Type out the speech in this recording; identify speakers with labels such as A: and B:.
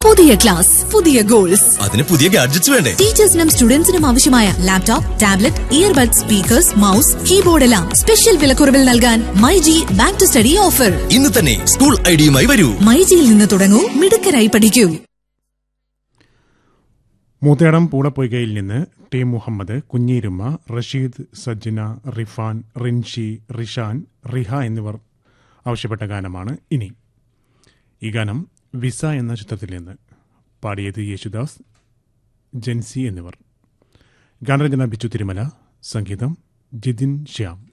A: പുതിയ ക്ലാസ് പുതിയ ഗോൾസ്
B: അതിന് പുതിയ ഗാഡ്ജറ്റ്സ് വേണ്ടേ
A: ടീച്ചേഴ്സിനും സ്റ്റുഡൻസിനും ആവശ്യമായ laptop tablet earbud speakers mouse keyboard എല്ലാം സ്പെഷ്യൽ വിലക്കുറവിൽ നൽകാൻ myG back to study offer
B: ഇന്ന് തന്നെ സ്കൂൾ ഐഡിയുമായി വരൂ
A: മൈജിയിൽ നിന്ന് തുടങ്ങൂ മിടുക്കരായി പഠിക്കൂ
C: മൂത്തേടം പൂളപ്പൊയ്കയിൽ നിന്ന് ടി മുഹമ്മദ് കുഞ്ഞീരുമ്മ റഷീദ് സജ്ജന റിഫാൻ റിൻഷി റിഷാൻ റിഹ എന്നിവർ ആവശ്യപ്പെട്ട ഗാനമാണ് ഇനി ഈ ഗാനം വിസ എന്ന ചിത്രത്തിൽ നിന്ന് പാടിയത് യേശുദാസ് ജെൻസി എന്നിവർ ഗാനരചന ബിച്ചു തിരുമല സംഗീതം ജിതിൻ ശ്യാം